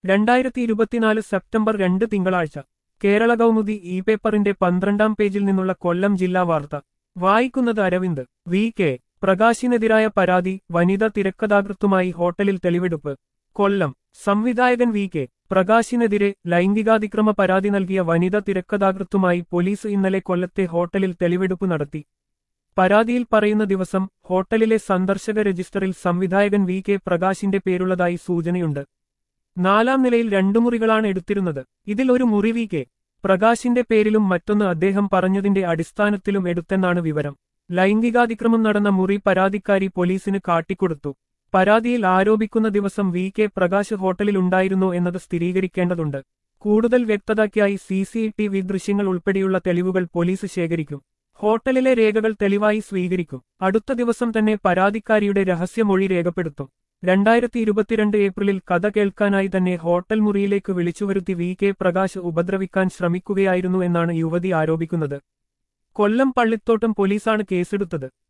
രണ്ടായിരത്തി ഇരുപത്തിനാല് സെപ്റ്റംബർ രണ്ട് തിങ്കളാഴ്ച കേരള കൗമുദി ഇ പേപ്പറിന്റെ പന്ത്രണ്ടാം പേജിൽ നിന്നുള്ള കൊല്ലം ജില്ലാ വാർത്ത വായിക്കുന്നത് അരവിന്ദ് വി കെ പ്രകാശിനെതിരായ പരാതി വനിത തിരക്കഥാകൃത്തുമായി ഹോട്ടലിൽ തെളിവെടുപ്പ് കൊല്ലം സംവിധായകൻ വി കെ പ്രകാശിനെതിരെ ലൈംഗികാതിക്രമ പരാതി നൽകിയ വനിത തിരക്കഥാകൃത്തുമായി പോലീസ് ഇന്നലെ കൊല്ലത്തെ ഹോട്ടലിൽ തെളിവെടുപ്പ് നടത്തി പരാതിയിൽ പറയുന്ന ദിവസം ഹോട്ടലിലെ സന്ദർശക രജിസ്റ്ററിൽ സംവിധായകൻ വി കെ പ്രകാശിന്റെ പേരുള്ളതായി സൂചനയുണ്ട് നാലാം നിലയിൽ രണ്ടു മുറികളാണ് എടുത്തിരുന്നത് ഇതിൽ ഒരു മുറി വി കെ പ്രകാശിന്റെ പേരിലും മറ്റൊന്ന് അദ്ദേഹം പറഞ്ഞതിന്റെ അടിസ്ഥാനത്തിലും എടുത്തെന്നാണ് വിവരം ലൈംഗികാതിക്രമം നടന്ന മുറി പരാതിക്കാരി പോലീസിന് കാട്ടിക്കൊടുത്തു പരാതിയിൽ ആരോപിക്കുന്ന ദിവസം വി കെ പ്രകാശ് ഹോട്ടലിൽ ഉണ്ടായിരുന്നോ എന്നത് സ്ഥിരീകരിക്കേണ്ടതുണ്ട് കൂടുതൽ വ്യക്തതയ്ക്കായി സി സി ടി വി ദൃശ്യങ്ങൾ ഉൾപ്പെടെയുള്ള തെളിവുകൾ പോലീസ് ശേഖരിക്കും ഹോട്ടലിലെ രേഖകൾ തെളിവായി സ്വീകരിക്കും അടുത്ത ദിവസം തന്നെ പരാതിക്കാരിയുടെ രഹസ്യമൊഴി രേഖപ്പെടുത്തും രണ്ടായിരത്തി ഇരുപത്തിരണ്ട് ഏപ്രിലിൽ കഥ കേൾക്കാനായി തന്നെ ഹോട്ടൽ മുറിയിലേക്ക് വിളിച്ചുവരുത്തി വി കെ പ്രകാശ് ഉപദ്രവിക്കാൻ ശ്രമിക്കുകയായിരുന്നു എന്നാണ് യുവതി ആരോപിക്കുന്നത് കൊല്ലം പള്ളിത്തോട്ടം പോലീസാണ് കേസെടുത്തത്